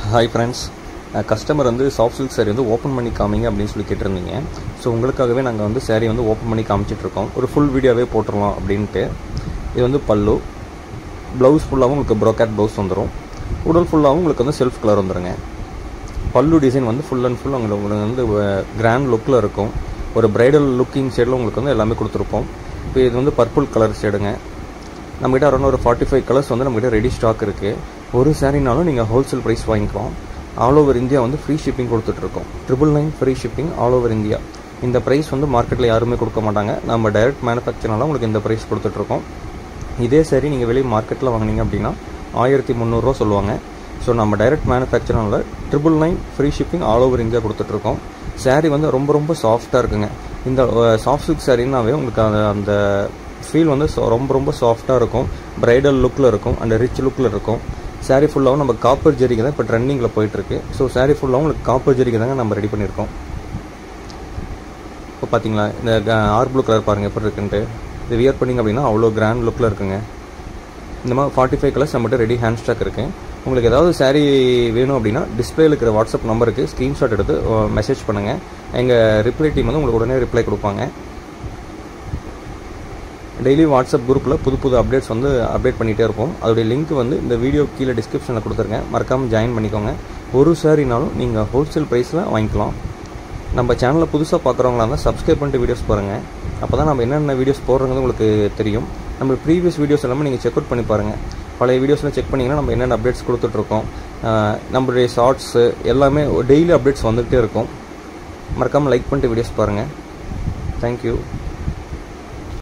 hi friends customer வந்து soft silk saree வந்து open பண்ணி காமிங்க அப்படின்னு சொல்லி கேட்டிருந்தீங்க ஸோ உங்களுக்காகவே நாங்கள் வந்து saree வந்து ஓப்பன் பண்ணி காமிச்சிட்ருக்கோம் ஒரு ஃபுல் வீடியோவே போட்டுடலாம் அப்படின்ட்டு இது வந்து பல்லு ப்ளவுஸ் ஃபுல்லாகவும் உங்களுக்கு ப்ரோக்கேட் ப்ளவுஸ் வந்துடும் உடல் ஃபுல்லாகவும் உங்களுக்கு வந்து செல்ஃப் கலர் வந்துடுங்க பல்லு டிசைன் வந்து ஃபுல் அண்ட் ஃபுல் உங்களுக்கு உங்களுக்கு வந்து கிராண்ட் லுக்கில் இருக்கும் ஒரு பிரைடல் லுக்கிங் ஷேடில் உங்களுக்கு வந்து எல்லாமே கொடுத்துருப்போம் இப்போ இது வந்து பர்பிள் கலர் ஷேடுங்க நம்மகிட்ட அரௌண்ட் ஒரு ஃபார்ட்டி ஃபைவ் கலர்ஸ் வந்து நம்மகிட்ட ரெடி ஸ்டாக் இருக்குது ஒரு சாரினாலும் நீங்கள் ஹோல்சேல் ப்ரைஸ் வாங்கிக்கலாம் ஆல் ஓவர் இந்தியா வந்து ஃப்ரீ ஷிப்பிங் கொடுத்துட்ருக்கோம் triple nine free shipping all over India இந்த ப்ரைஸ் வந்து மார்க்கெட்டில் யாருமே கொடுக்க மாட்டாங்க நம்ம டைரக்ட் மேனுஃபேக்சர்னால உங்களுக்கு இந்த ப்ரைஸ் கொடுத்துட்ருக்கோம் இதே சரி நீங்கள் வெளியே மார்க்கெட்டில் வாங்கினீங்க அப்படின்னா ஆயிரத்தி முந்நூறுரூவா சொல்லுவாங்க ஸோ நம்ம டைரக்ட் மேனுஃபேக்சர்னால triple nine free shipping all over India கொடுத்துட்ருக்கோம் saree வந்து ரொம்ப ரொம்ப சாஃப்டாக இருக்குங்க இந்த சாஃப்ட் சில்க் சாரின்னாவே உங்களுக்கு அந்த அந்த ஃபீல் வந்து so- ரொம்ப ரொம்ப சாஃப்டாக இருக்கும் பிரைடல் லுக்கில் இருக்கும் அண்ட் ரிச் லுக்கில் இருக்கும் saree ஃபுல்லாகவும் நம்ம காப்பர் ஜெரிக்கு தான் இப்போ ட்ரெண்டிங்கில் போயிட்டுருக்கு ஸோ saree ஃபுல்லாகவும் உங்களுக்கு காப்பர் ஜெரிக்கு தாங்க நம்ம ரெடி பண்ணியிருக்கோம் இப்போ பார்த்தீங்களா இந்த ஆர் ப்ளூ கலர் பாருங்கள் எப்படி இருக்குன்ட்டு இது வியர் பண்ணிங்க அப்படின்னா அவ்வளோ கிராண்ட் லுக்கில் இருக்குங்க இந்த மாதிரி ஃபார்ட்டி ஃபைவ் கலர்ஸ் நம்மகிட்ட ரெடி ஹேண்ட் ஸ்டாக் இருக்குது உங்களுக்கு ஏதாவது saree வேணும் அப்படின்னா டிஸ்பிளேல இருக்கிற வாட்ஸ்அப் நம்பருக்கு ஸ்க்ரீன்ஷாட் எடுத்து மெசேஜ் பண்ணுங்கள் எங்கள் ரிப்ளை டீம் வந்து உங்களுக்கு உடனே ரிப்ளை கொடுப்பாங்க டெய்லி வாட்ஸ்அப் குரூப்பில் புது புது அப்டேட்ஸ் வந்து அப்டேட் பண்ணிகிட்டே இருப்போம் அதோடைய லிங்க் வந்து இந்த வீடியோ கீழே டிஸ்கிரிப்ஷனில் கொடுத்துருக்கேன் மறக்காமல் ஜாயின் பண்ணிக்கோங்க ஒரு சாரினாலும் நீங்கள் ஹோல்சேல் ப்ரைஸில் வாங்கிக்கலாம் நம்ம சேனலை புதுசாக பார்க்குறவங்களா இருந்தால் சப்ஸ்கிரைப் பண்ணிட்டு வீடியோஸ் பாருங்கள் அப்போ தான் நம்ம என்னென்ன வீடியோஸ் போடுறது உங்களுக்கு தெரியும் நம்ம ப்ரீவியஸ் வீடியோஸ் எல்லாமே நீங்கள் செக் அவுட் பண்ணி பாருங்கள் பழைய வீடியோஸ்லாம் செக் பண்ணிங்கன்னா நம்ம என்னென்ன அப்டேட்ஸ் கொடுத்துட்ருக்கோம் ஆஹ் நம்மளுடைய ஷார்ட்ஸு எல்லாமே டெய்லி அப்டேட்ஸ் வந்துகிட்டே இருக்கும் மறக்காமல் லைக் பண்ணிட்டு வீடியோஸ் பாருங்கள் தேங்க்யூ